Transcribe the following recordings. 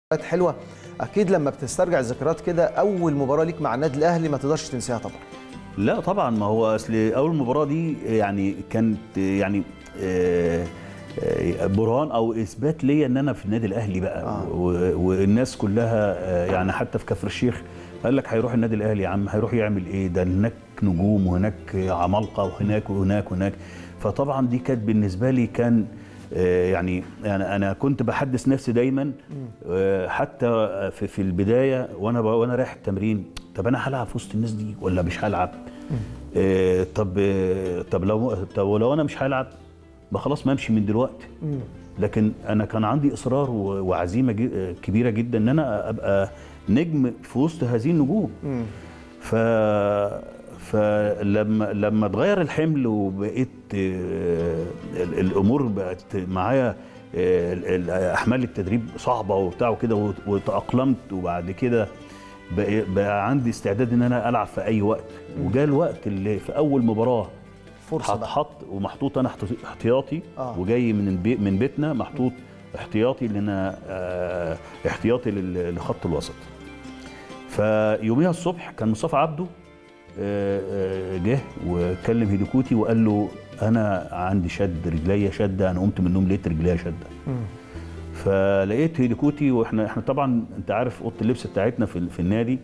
ذكريات حلوه اكيد لما بتسترجع الذكريات كده اول مباراه ليك مع النادي الاهلي ما تقدرش تنساها طبعا لا طبعا ما هو اصل اول مباراه دي يعني كانت يعني آه، آه، برهان او اثبات ليا ان انا في النادي الاهلي بقى آه. و- والناس كلها آه، يعني حتى في كفر الشيخ قال لك هيروح النادي الاهلي يا عم هيروح يعمل ايه ده هناك نجوم وهناك عمالقه وهناك وهناك وهناك فطبعا دي كانت بالنسبه لي كان آه، يعني انا انا كنت بحدث نفسي دايما آه، حتى في في البدايه وانا ب- وانا رايح التمرين طب انا هلعب في وسط الناس دي ولا مش هلعب آه، طب آه، طب لو طب ولو انا مش هلعب ما خلاص ما امشي من دلوقتي لكن انا كان عندي اصرار و- وعزيمه جي- آه، كبيره جدا ان انا ابقى نجم في وسط هذه النجوم ف فلما لما اتغير الحمل وبقيت آه، ال- الامور بقت معايا آه، ال- ال- احمال التدريب صعبه وبتاع وكده وت- وتاقلمت وبعد كده بقى, بقى عندي استعداد ان انا العب في اي وقت وجاء الوقت اللي في اول مباراه فرصه بقى هتحط ومحطوط انا احت- احتياطي آه. وجاي من البي من بيتنا محطوط احتياطي لنا آه، احتياطي لل- لخط الوسط فيوميها الصبح كان مصطفى عبده آه، آه، جه وكلم هيديكوتي وقال له انا عندي شد رجليا شده انا قمت من النوم لقيت رجليا شده فلقيت هيديكوتي واحنا احنا طبعا انت عارف اوضه اللبس بتاعتنا في, في النادي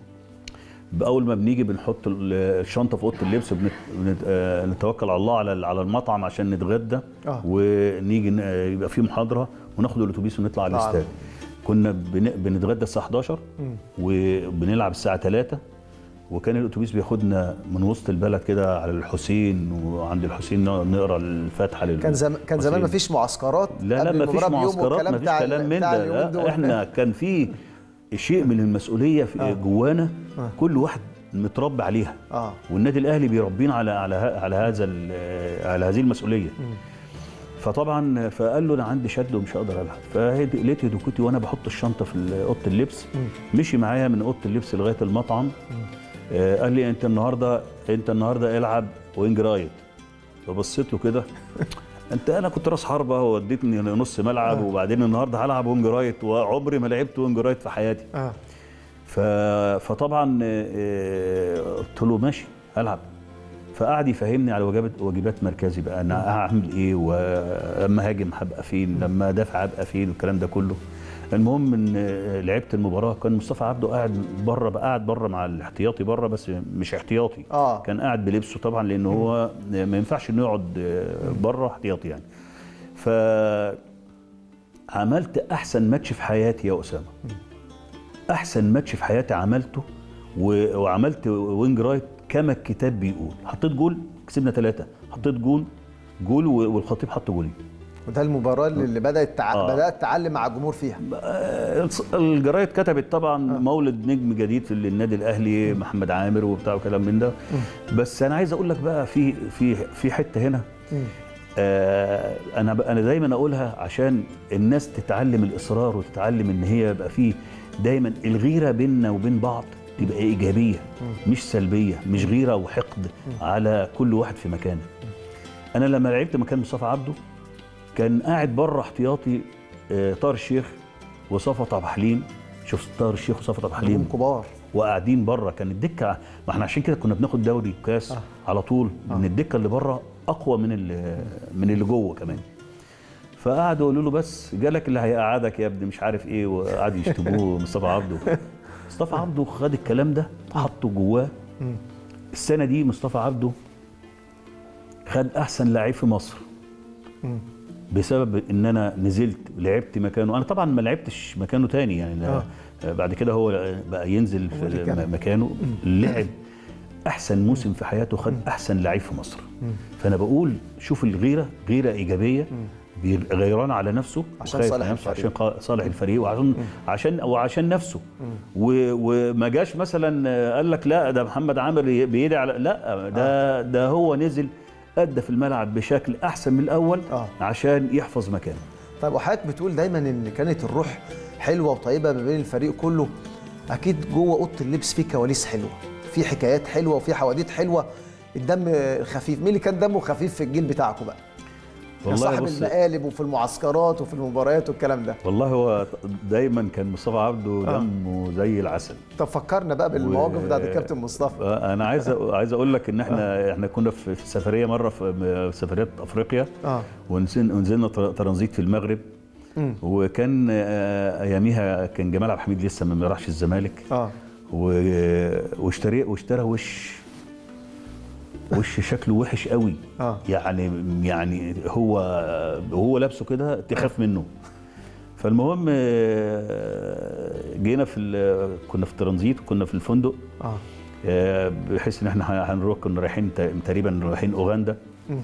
باول ما بنيجي بنحط ال- الشنطه في اوضه اللبس ونتوكل على الله على على المطعم عشان نتغدى آه. ونيجي ن- آه، يبقى في محاضره وناخد الاتوبيس ونطلع على آه. الاستاد كنا بن- بنتغدى الساعه 11 وبنلعب الساعه 3 وكان الاتوبيس بياخدنا من وسط البلد كده على الحسين وعند الحسين ن- نقرا الفاتحه لل كان زم... كان زمان ما الحسين. فيش معسكرات لا لا قبل ما فيش المباراة بيوم معسكرات والكلام ما فيش بتاع ال- كلام من بتاع ده اليومين دول. لا احنا كان في شيء من المسؤوليه في آه. جوانا آه. كل واحد متربي عليها اه والنادي الاهلي بيربينا على على ه- على هذا ال- على هذه المسؤوليه فطبعا فقال له انا عندي شد ومش هقدر العب فلقيت هيدوكوتي وانا بحط الشنطه في اوضه اللبس مشي معايا من اوضه اللبس لغايه المطعم آه، قال لي انت النهارده انت النهارده العب وينج رايت فبصيت له كده انت انا كنت راس حربه ووديتني نص ملعب آه. وبعدين النهارده هلعب وينج رايت وعمري ما لعبت وينج رايت في حياتي اه ف... فطبعا آه، قلت له ماشي هلعب فقعد يفهمني على واجبات واجبات مركزي بقى انا هعمل ايه ولما هاجم هبقى فين لما دافع هبقى فين والكلام ده كله المهم ان آه، لعبت المباراه كان مصطفى عبده قاعد بره بقى قاعد بره مع الاحتياطي بره بس مش احتياطي اه كان قاعد بلبسه طبعا لان هو ما ينفعش انه يقعد بره احتياطي يعني ف عملت احسن ماتش في حياتي يا اسامه احسن ماتش في حياتي عملته و- وعملت وينج رايت كما الكتاب بيقول حطيت جول كسبنا ثلاثة حطيت جول جول و- والخطيب حط جولين وده المباراه اللي اللي بدات تع... آه. بدات تعلم مع الجمهور فيها آه، الجرايد كتبت طبعا مولد نجم جديد في النادي الاهلي محمد عامر وبتاع وكلام من ده بس انا عايز اقول لك بقى في في في حته هنا آه انا ب- انا دايما اقولها عشان الناس تتعلم الاصرار وتتعلم ان هي يبقى في دايما الغيره بيننا وبين بعض تبقى ايجابيه مش سلبيه مش غيره وحقد على كل واحد في مكانه انا لما لعبت مكان مصطفى عبده كان قاعد بره احتياطي آه، طاهر الشيخ وصفت عبد الحليم شوف طاهر الشيخ وصفت عبد نجوم الحليم كبار وقاعدين بره كان الدكه ما احنا عشان كده كنا بناخد دوري وكاس آه. آه. على طول آه. من الدكه اللي بره اقوى من اللي من اللي جوه كمان فقعدوا يقولوا له بس جالك اللي هيقعدك يا ابني مش عارف ايه وقعدوا يشتموه مصطفى عبده مصطفى عبده خد الكلام ده حطه جواه مم. السنه دي مصطفى عبده خد احسن لعيب في مصر مم. بسبب ان انا نزلت لعبت مكانه انا طبعا ما لعبتش مكانه تاني يعني لا بعد كده هو بقى ينزل هو اللي في كان. م- مكانه لعب احسن موسم في حياته خد احسن لعيب في مصر فانا بقول شوف الغيره غيره ايجابيه بي- غيران على نفسه عشان وخايف صالح على نفسه الفريق. عشان قا- صالح الفريق وعشان عشان وعشان نفسه و- وما جاش مثلا قال لك لا ده محمد عامر ي- بيدعي على لا ده ده هو نزل ادى في الملعب بشكل احسن من الاول آه. عشان يحفظ مكانه طيب وحضرتك بتقول دايما ان كانت الروح حلوه وطيبه ما بين الفريق كله اكيد جوه اوضه اللبس في كواليس حلوه في حكايات حلوه وفي حواديت حلوه الدم خفيف مين اللي كان دمه خفيف في الجيل بتاعكم بقى كان والله صاحب بص- المقالب وفي المعسكرات وفي المباريات والكلام ده والله هو دايما كان مصطفى عبده آه. دمه زي العسل طب فكرنا بقى بالمواقف و- بتاعت الكابتن مصطفى آه، انا عايز أ- عايز اقول لك ان احنا احنا كنا في في سفريه مره في سفريات افريقيا اه ونزل- ونزلنا تر- ترانزيت في المغرب مم. وكان آه، اياميها كان جمال عبد الحميد لسه ما راحش الزمالك اه و- واشتري واشترى وش وش شكله وحش قوي اه يعني يعني هو هو لابسه كده تخاف منه فالمهم آه، جينا في ال- كنا في الترانزيت وكنا في الفندق اه آه، بحيث ان احنا هنروح كنا رايحين ت- تقريبا رايحين اوغندا مم.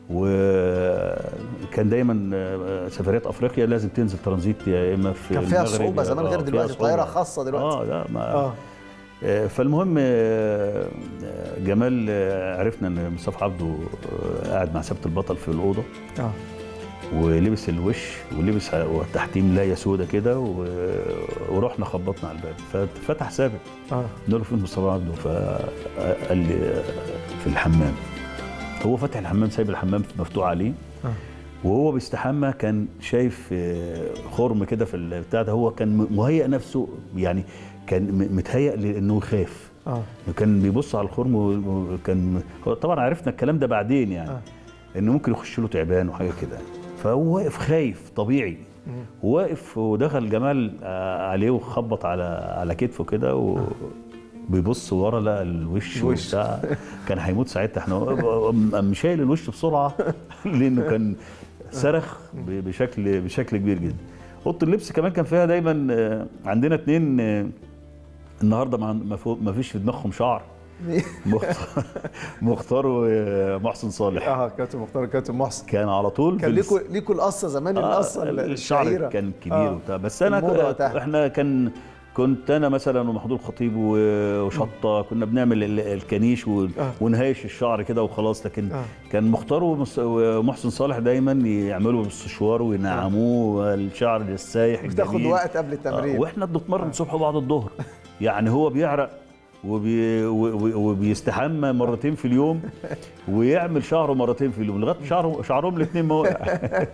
وكان دايما آه، سفريات افريقيا لازم تنزل ترانزيت يا اما في كان فيها المغرب صعوبة يا- زمان آه، غير فيها دلوقتي، صعوبة. طيارة خاصة دلوقتي. اه لا ما اه آه، فالمهم آه، آه، جمال آه، عرفنا ان مصطفى عبده آه، قاعد مع ثابت البطل في الاوضه اه ولبس الوش ولبس تحتيه ملايه سودة كده و- ورحنا خبطنا على الباب ففتح ثابت اه قلنا له فين مصطفى عبده فقال لي آه، في الحمام هو فاتح الحمام سايب الحمام مفتوح عليه آه. وهو بيستحمى كان شايف آه، خرم كده في البتاع ده هو كان مهيئ نفسه يعني كان م- متهيأ لانه يخاف اه كان بيبص على الخرم و- وكان هو طبعا عرفنا الكلام ده بعدين يعني آه. انه ممكن يخش له تعبان وحاجه كده فهو واقف خايف طبيعي واقف ودخل جمال آه، عليه وخبط على على كتفه كده وبيبص ورا لقى الوش الوش. وبتاع كان هيموت ساعتها احنا قام شايل الوش بسرعه لانه كان صرخ ب- بشكل بشكل كبير جدا اوضه اللبس كمان كان فيها دايما آه، عندنا اتنين آه، النهارده ما عند- ما فوق- ما فيش في دماغهم شعر مختار- مختار ومحسن صالح اه كابتن مختار كابتن محسن كان على طول كان في الس- ليكوا ليكوا القصه زمان آه، القصه الشعر الشهيره كان كبير آه. وبتاع بس انا الموضة ك- وقتها. احنا كان كنت انا مثلا ومحمود الخطيب و- وشطه كنا بنعمل ال- الكنيش و- آه. ونهايش الشعر كده وخلاص لكن آه. كان مختار ومس- ومحسن صالح دايما يعملوا بالسشوار وينعموه الشعر السايح بتاخد الجميل. وقت قبل آه، التمرين واحنا بنتمرن الصبح وبعد الظهر يعني هو بيعرق وبي و- و- وبيستحمى مرتين في اليوم ويعمل شعره مرتين في اليوم لغايه شعره شعرهم الاثنين ما وقع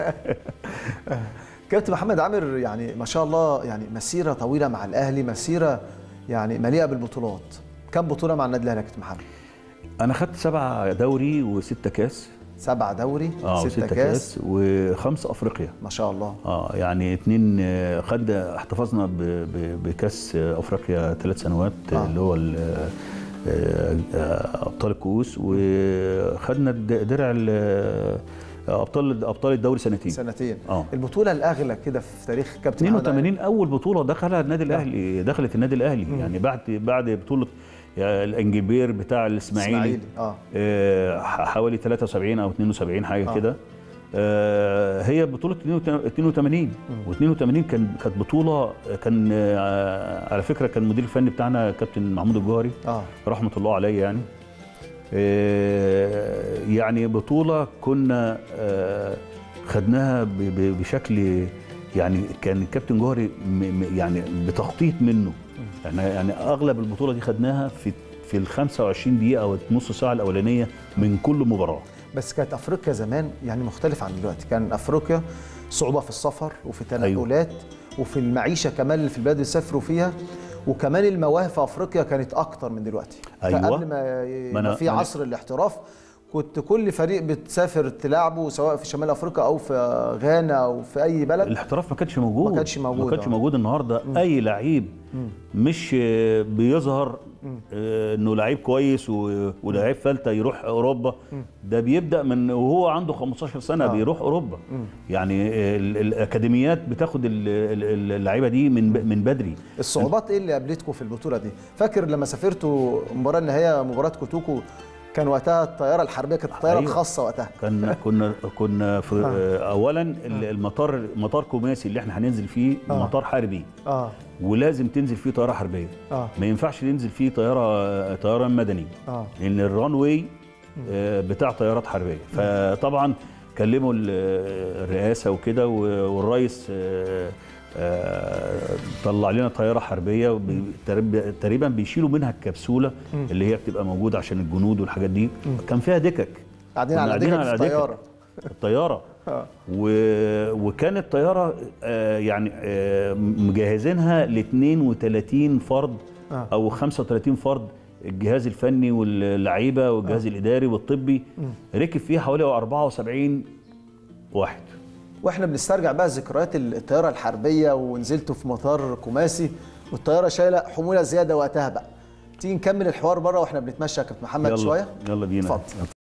كابتن محمد عامر يعني ما شاء الله يعني مسيره طويله مع الاهلي مسيره يعني مليئه بالبطولات كم بطوله مع النادي الاهلي يا كابتن محمد انا خدت سبعة دوري وستة كاس سبعة دوري اه ستة وستة كاس كاس وخمسة افريقيا ما شاء الله اه يعني اتنين آه، خد احتفظنا ب- ب- بكاس آه، افريقيا ثلاث سنوات آه. آه. اللي هو ال- آه، آه، ابطال الكؤوس وخدنا الد- درع ال- آه، ابطال ابطال الدوري سنتين سنتين اه البطوله الاغلى كده في تاريخ كابتن محمد عامر. 82 اول بطوله دخلها النادي الاهلي دخلت النادي الاهلي يعني بعد بعد بطوله الانجبير بتاع الاسماعيلي اسماعيلي اه آه، ح- حوالي 73 او 72 حاجه آه. كده آه، هي بطوله 82 و82 كان كانت بطوله كان آه، على فكره كان المدير الفني بتاعنا كابتن محمود الجوهري اه رحمه الله عليه يعني آه، يعني بطوله كنا آه، خدناها ب- ب- بشكل يعني كان الكابتن جوهري م- م- يعني بتخطيط منه احنا يعني اغلب البطوله دي خدناها في في ال 25 دقيقه او النص ساعه الاولانيه من كل مباراه بس كانت افريقيا زمان يعني مختلف عن دلوقتي كان افريقيا صعوبه في السفر وفي التنقلات وفي المعيشه كمان اللي في البلاد اللي سافروا فيها وكمان المواهب في افريقيا كانت اكتر من دلوقتي أيوة. فقبل ما ما يبقى أنا- في ما أنا- عصر الاحتراف كنت كل فريق بتسافر تلعبه سواء في شمال افريقيا او في غانا او في اي بلد الاحتراف ما كانش موجود ما كانش موجود، ما كانش آه. موجود النهارده اي لعيب مش آه، بيظهر آه، انه لعيب كويس و- ولاعيب فلته يروح اوروبا ده بيبدا من وهو عنده 15 سنه آه. بيروح اوروبا يعني ال- الاكاديميات بتاخد ال- ال- اللعيبه دي من ب- من بدري الصعوبات ايه اللي قابلتكم في البطوله دي فاكر لما سافرتوا المباراه النهائيه مباراه كوتوكو كان وقتها الطياره الحربيه كانت الطياره أيوة. الخاصه وقتها كان كنا كنا في آه. اولا ال- المطار مطار كوماسي اللي احنا هننزل فيه آه. مطار حربي اه ولازم تنزل فيه طياره حربيه اه ما ينفعش ننزل فيه طياره طيران مدني اه لان الران واي آه، بتاع طيارات حربيه فطبعا كلموا ال- الرئاسه وكده و- والرئيس آه، آه، طلع لنا طياره حربيه وبي- تقريبا- تقريبا بيشيلوا منها الكبسوله اللي هي بتبقى موجوده عشان الجنود والحاجات دي كان فيها دكك قاعدين كنا على قاعدين دكك في على دكك. الطياره الطياره و... وكانت طياره آه يعني آه مجهزينها ل 32 فرد او 35 فرد الجهاز الفني واللعيبه والجهاز الاداري والطبي ركب فيها حوالي 74 واحد واحنا بنسترجع بقى ذكريات الطياره الحربيه ونزلتوا في مطار كوماسي والطياره شايله حموله زياده وقتها بقى تيجي نكمل الحوار بره واحنا بنتمشى يا كابتن محمد يلا شويه يلا بينا اتفضل